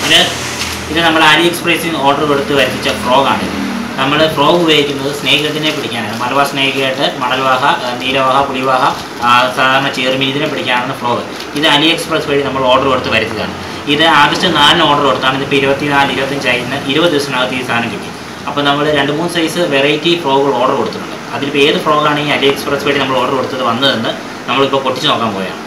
ഇത് ഇത് നമ്മൾ ആലി എക്സ്പ്രസിൽ നിന്ന് ഓർഡർ കൊടുത്ത് വരുത്തിച്ച ഫ്രോഗാണിത് നമ്മൾ ഫ്രോഗ് ഉപയോഗിക്കുന്നത് സ്നേഹിതത്തിനെ പിടിക്കാനാണ് മലബാർ സ്നേഹിയായിട്ട് മണൽവാഹ ആ, നീലവാഹ പുളിവാഹ ആ, സാധാരണ ചേർമീൻ ഇതിനെ പിടിക്കാനാണ് ഫ്രോഗ് ഇത് അലി എക്സ്പ്രസ് വഴി നമ്മൾ ഓർഡർ കൊടുത്ത് വരുത്തിയതാണ് ഇത് ആഗസ്റ്റ് നാലിന് ഓർഡർ കൊടുത്താണ് ഇതിപ്പോൾ ഇരുപത്തിനാല് ഇരുപത്തഞ്ചായി ഇന്ന് ഇരുപത് ദിവസത്തിനകത്ത് ഈ സാധനം കിട്ടി അപ്പോൾ നമ്മൾ രണ്ട് മൂന്ന് സൈസ് വെറൈറ്റി ഫ്രോഗുകൾ ഓർഡർ കൊടുത്തിട്ടുണ്ട് അതിലിപ്പോൾ ഏത് ഫ്രോഗാണ് ഈ അലി എക്സ്പ്രസ് വഴി നമ്മൾ ഓർഡർ കൊടുത്തത് വന്നതെന്ന് നമ്മളിപ്പോൾ പൊട്ടിച്ച് നോക്കാൻ പോയാണ്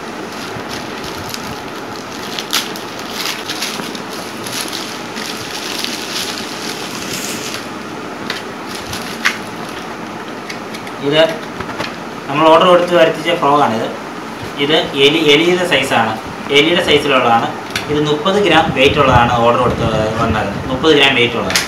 ഇത് നമ്മൾ ഓർഡർ കൊടുത്ത് വരുത്തിച്ച ഫ്രോഗാണിത് ഇത് എലി എലിയുടെ സൈസാണ് എലിയുടെ സൈസിലുള്ളതാണ് ഇത് മുപ്പത് ഗ്രാം വെയിറ്റ് ഉള്ളതാണ് ഓർഡർ കൊടുത്ത് വന്നത് മുപ്പത് ഗ്രാം വെയിറ്റ് ഉള്ളതാണ്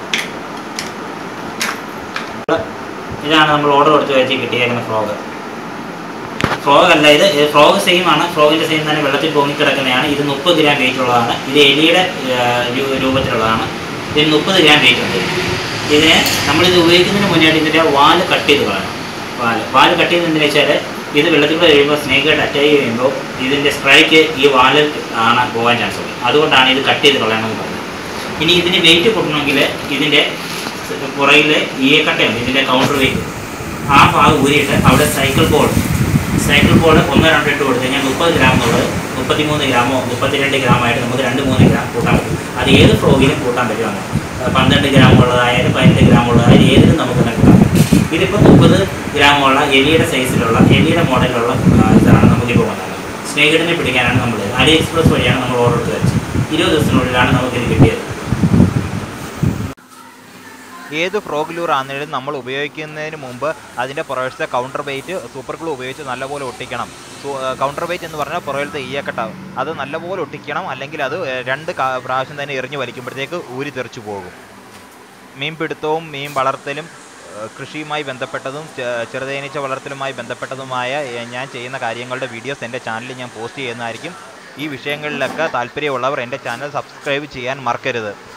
ഇതാണ് നമ്മൾ ഓർഡർ കൊടുത്ത് വെച്ച് കിട്ടിയേക്കുന്ന ഫ്രോഗ് ഫ്രോഗ് അല്ല ഇത് ഫ്രോഗ് സെയിം ആണ് ഫ്രോഗിൻ്റെ സെയിം തന്നെ വെള്ളത്തിൽ പൊങ്ങിക്കിടക്കുന്നതാണ് ഇത് മുപ്പത് ഗ്രാം വെയിറ്റ് ഉള്ളതാണ് ഇത് എലിയുടെ ആ, രൂ- രൂപത്തിലുള്ളതാണ് ഇതിന് മുപ്പത് ഗ്രാം വെയിറ്റ് ഉണ്ട് ഇതിനെ നമ്മളിത് ഉപയോഗിക്കുന്നതിന് മുന്നേയായിട്ട് ഇതിൻ്റെ വാല് കട്ട് ചെയ്ത് കളയണം വാല് വാല് കട്ട് ചെയ്ത് എന്തെന്ന് വെച്ചാൽ ഇത് വെള്ളത്തിലൂടെ കഴിയുമ്പോൾ സ്നേക്കായിട്ട് അറ്റാക്ക് ചെയ്യുമ്പോൾ ഇതിൻ്റെ സ്ട്രൈക്ക് ഈ വാലിൽ ആണ് പോകാൻ ചാൻസ് ഉള്ളത് അതുകൊണ്ടാണ് ഇത് കട്ട് ചെയ്ത് കളയണമെന്ന് പറയുന്നത് ഇനി ഇതിന് വെയിറ്റ് കൂട്ടണമെങ്കിൽ ഇതിൻ്റെ പുറകിൽ ഈയക്കട്ടയുണ്ട് ഇതിൻ്റെ കൗണ്ടർ വെയിറ്റ് ആ ഭാഗം ഊരിയിട്ട് അവിടെ സൈക്കിൾ ബോൾ സൈക്കിൾ ബോൾ ഒന്നോ രണ്ടോ ഇട്ട് കൊടുത്തു കഴിഞ്ഞാൽ മുപ്പത് ഗ്രാം എന്നുള്ളത് മുപ്പത്തിമൂന്ന് ഗ്രാമോ മുപ്പത്തിരണ്ട് ഗ്രാമായിട്ട് നമുക്ക് രണ്ട് മൂന്ന് ഗ്രാം കൂട്ടാൻ പറ്റും അത് ഏത് ഫ്രോഗിനും കൂട്ടാൻ പറ്റും അങ്ങനെ അഹ് പന്ത്രണ്ട് ഗ്രാം ഉള്ളതായാലും പതിനെട്ട് ഗ്രാം ഉള്ളതായാലും ഏതിനും നമുക്ക് തന്നെ കൂട്ടാൻ പറ്റും ഇതിപ്പോൾ മുപ്പത് ഗ്രാമുള്ള എലിയുടെ സൈസിലുള്ള എലിയുടെ മോഡലിലുള്ള ആ, ഇതാണ് നമുക്കിപ്പോൾ വന്നത് സ്നേഹിതനെ പിടിക്കാനാണ് നമ്മൾ അലി എക്സ്പ്രസ് വഴിയാണ് നമ്മൾ ഓർഡർ എടുത്ത് വെച്ചത് ഇരുപത് ദിവസത്തിനുള്ളിലാണ് നമുക്കിത് കിട്ടിയത് ഏത് ഫ്രോഗ് ലൂർ ആണെങ്കിലും നമ്മൾ ഉപയോഗിക്കുന്നതിന് മുമ്പ് അതിൻ്റെ പുറകത്തെ കൗണ്ടർ വെയിറ്റ് സൂപ്പർ ഗ്ലൂ ഉപയോഗിച്ച് നല്ലപോലെ ഒട്ടിക്കണം കൗണ്ടർ വെയിറ്റ് എന്ന് പറഞ്ഞാൽ പുറകിലത്തെ ഈയക്കട്ട അത് നല്ലപോലെ ഒട്ടിക്കണം അല്ലെങ്കിൽ അത് ഏഹ്, രണ്ട് കാ- പ്രാവശ്യം തന്നെ എറിഞ്ഞു വലിക്കുമ്പോഴത്തേക്ക് ഊരി തെറിച്ചു പോകും മീൻ പിടുത്തവും മീൻ വളർത്തലും ഏഹ്, കൃഷിയുമായി ബന്ധപ്പെട്ടതും ചെ- ചെറുതേനീച്ച വളർത്തലുമായി ബന്ധപ്പെട്ടതുമായ ഏഹ്, ഞാൻ ചെയ്യുന്ന കാര്യങ്ങളുടെ വീഡിയോസ് എൻ്റെ ചാനലിൽ ഞാൻ പോസ്റ്റ് ചെയ്യുന്നതായിരിക്കും ഈ വിഷയങ്ങളിലൊക്കെ താല്പര്യമുള്ളവർ എൻ്റെ ചാനൽ സബ്സ്ക്രൈബ് ചെയ്യാൻ മറക്കരുത്